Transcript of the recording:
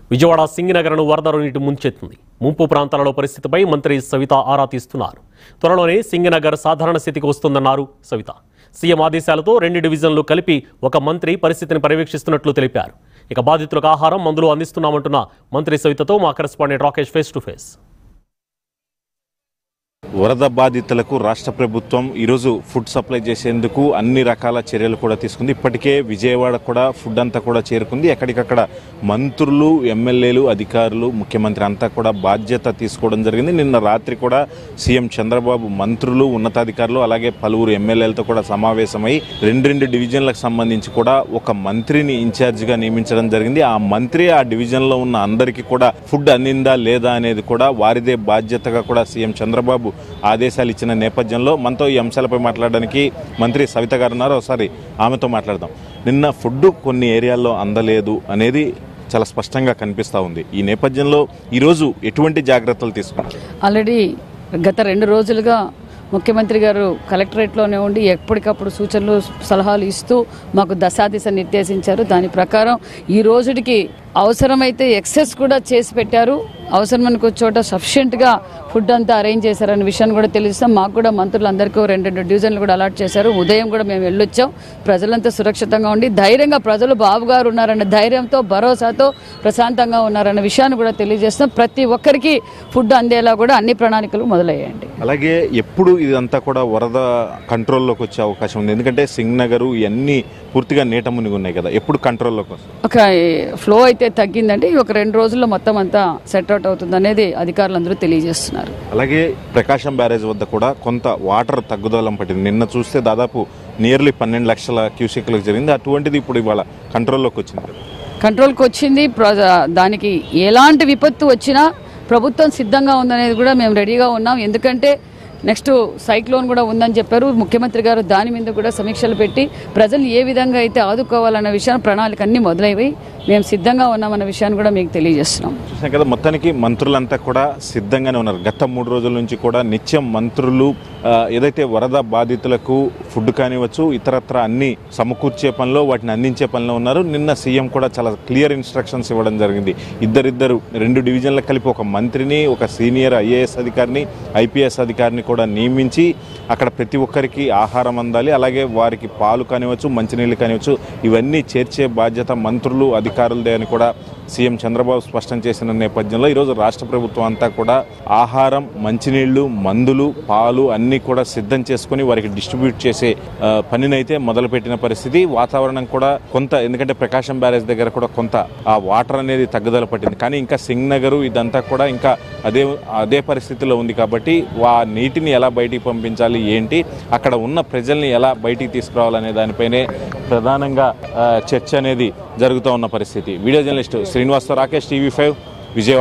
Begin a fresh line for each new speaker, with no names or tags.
విజయవాడ సింగినగర్ను వరద నీటి ముంచెత్తింది ముంపు ప్రాంతాలలో పరిస్థితిపై మంత్రి సవిత ఆరా తీస్తున్నారు త్వరలోనే సింగినగర్ సాధారణ స్థితికి వస్తుందన్నారు సవిత సీఎం ఆదేశాలతో రెండు డివిజన్లు కలిపి ఒక మంత్రి పరిస్థితిని పర్యవేక్షిస్తున్నట్లు తెలిపారు ఇక బాధితులకు ఆహారం మందులు అందిస్తున్నామంటున్న మంత్రి సవితతో మా correspondent Rakesh face to face
వరద బాధితులకు రాష్ట్ర ప్రభుత్వం ఈరోజు ఫుడ్ సప్లై చేసేందుకు అన్ని రకాల చర్యలు కూడా తీసుకుంది ఇప్పటికే విజయవాడ కూడా ఫుడ్ అంతా కూడా చేరుకుంది ఎక్కడికక్కడ మంత్రులు ఎమ్మెల్యేలు అధికారులు ముఖ్యమంత్రి అంతా కూడా బాధ్యత తీసుకోవడం జరిగింది నిన్న రాత్రి కూడా సీఎం చంద్రబాబు మంత్రులు ఉన్నతాధికారులు అలాగే పలువురు ఎమ్మెల్యేలతో కూడా సమావేశమై రెండు రెండు డివిజన్లకు సంబంధించి కూడా ఒక మంత్రిని ఇన్ఛార్జిగా నియమించడం జరిగింది ఆ మంత్రి ఆ డివిజన్లో ఉన్న అందరికీ కూడా ఫుడ్ అందిందా లేదా అనేది కూడా వారిదే బాధ్యతగా కూడా సీఎం చంద్రబాబు ఆదేశాలు ఇచ్చిన నేపథ్యంలో మనతో ఈ అంశాలపై మాట్లాడడానికి మంత్రి సవిత గారు ఉన్నారు ఒకసారి ఆమెతో మాట్లాడదాం నిన్న ఫుడ్ కొన్ని ఏరియాల్లో అందలేదు అనేది చాలా స్పష్టంగా కనిపిస్తూ ఉంది ఈ నేపథ్యంలో ఈరోజు ఎటువంటి జాగ్రత్తలు తీసుకున్నారు
ఆల్రెడీ గత రెండు రోజులుగా ముఖ్యమంత్రి గారు కలెక్టరేట్లోనే ఉండి ఎప్పటికప్పుడు సూచనలు సలహాలు ఇస్తూ మాకు దశాదిశ నిర్దేశించారు దాని ప్రకారం ఈ రోజుడికి అవసరమైతే ఎక్సెస్ కూడా చేసి పెట్టారు అవసరమైన చోట సఫిషియెంట్గా ఫుడ్ అంతా అరేంజ్ చేశారనే విషయాన్ని కూడా తెలియస్తాం మాకు కూడా మంత్రులందరికీ రెండు రెండు డివిజన్లు కూడా అలాట్ చేశారు ఉదయం కూడా మేము వెళ్ళొచ్చాం ప్రజలంతా సురక్షితంగా ఉండి ధైర్యంగా ప్రజలు బాబు గారు ఉన్నారన్న ధైర్యంతో భరోసాతో ప్రశాంతంగా ఉన్నారన్న విషయాన్ని కూడా తెలియజేస్తాం ప్రతి ఒక్కరికి ఫుడ్ అందేలా కూడా అన్ని ప్రణాళికలు మొదలయ్యాయండి
అలాగే ఎప్పుడు ఇదంతా కూడా వరద కంట్రోల్లోకి వచ్చే అవకాశం ఉంది ఎందుకంటే సింగ్ నగరు ఇవన్నీ పూర్తిగా నీట మునిగి ఉన్నాయి కదా ఎప్పుడు కంట్రోల్లోకి వస్తుంది
ఒక ఫ్లో అయితే తగ్గిందండి ఒక రెండు రోజుల్లో మొత్తం అంతా సెట్ అవుట్ అవుతుంది అనేది అధికారులందరూ తెలియజేస్తున్నారు
అలాగే ప్రకాశం బ్యారేజ్ వద్ద కూడా కొంత వాటర్ తగ్గుదలం పట్టింది నిన్న చూస్తే దాదాపు నియర్లీ పన్నెండు లక్షల క్యూసెక్లకు జరిగింది అటువంటిది ఇప్పుడు ఇవాళ కంట్రోల్లోకి వచ్చింది కదా.
కంట్రోల్కి వచ్చింది ప్ర- దానికి ఎలాంటి విపత్తు వచ్చినా ప్రభుత్వం సిద్ధంగా ఉందనేది కూడా మేము రెడీగా ఉన్నాం ఎందుకంటే నెక్స్ట్ సైక్లోన్ కూడా ఉందని చెప్పారు ముఖ్యమంత్రి గారు దాని మీద కూడా సమీక్షలు పెట్టి ప్రజలు ఏ విధంగా అయితే ఆదుకోవాలన్న విషయాన్ని ప్రణాళిక అన్ని మొదలైపోయి మేము సిద్ధంగా ఉన్నామన్న విషయాన్ని కూడా మీకు తెలియజేస్తున్నాం
చూసాం కదా మొత్తానికి మంత్రులంతా కూడా సిద్ధంగానే ఉన్నారు గత మూడు రోజుల నుంచి కూడా నిత్యం మంత్రులు ఆ, ఏదైతే వరద బాధితులకు ఫుడ్ కానివచ్చు ఇతరత్ర అన్ని సమకూర్చే పనిలో వాటిని అందించే పనిలో ఉన్నారు నిన్న సీఎం కూడా చాలా క్లియర్ ఇన్స్ట్రక్షన్స్ ఇవ్వడం జరిగింది ఇద్దరిద్దరు రెండు డివిజన్లకు కలిపి ఒక మంత్రిని ఒక సీనియర్ ఐఏఎస్ అధికారిని ఐపీఎస్ అధికారిని కూడా నియమించి అక్కడ ప్రతి ఒక్కరికి ఆహారం అందాలి అలాగే వారికి పాలు కానివచ్చు మంచినీళ్ళు కానివచ్చు ఇవన్నీ చేర్చే బాధ్యత మంత్రులు అధికారులదే అని కూడా సీఎం చంద్రబాబు స్పష్టం చేసిన నేపథ్యంలో ఈరోజు రాష్ట్ర ప్రభుత్వం అంతా కూడా ఆహారం మంచినీళ్లు మందులు పాలు అన్నీ కూడా సిద్ధం చేసుకుని వారికి డిస్ట్రిబ్యూట్ చేసే ఆ, పనినైతే మొదలుపెట్టిన పరిస్థితి వాతావరణం కూడా కొంత ఎందుకంటే ప్రకాశం బ్యారేజ్ దగ్గర కూడా కొంత ఆ వాటర్ అనేది తగ్గుదల పట్టింది కానీ ఇంకా సింగ్ నగరు ఇదంతా కూడా ఇంకా అదే అదే పరిస్థితిలో ఉంది కాబట్టి ఆ నీటిని ఎలా బయటికి పంపించాలి ఏంటి అక్కడ ఉన్న ప్రజల్ని ఎలా బయటికి తీసుకురావాలనే దానిపైనే ప్రధానంగా ఆ, చర్చ అనేది జరుగుతూ ఉన్న పరిస్థితి video journalist Srinivasa Rakesh TV five Vijayawada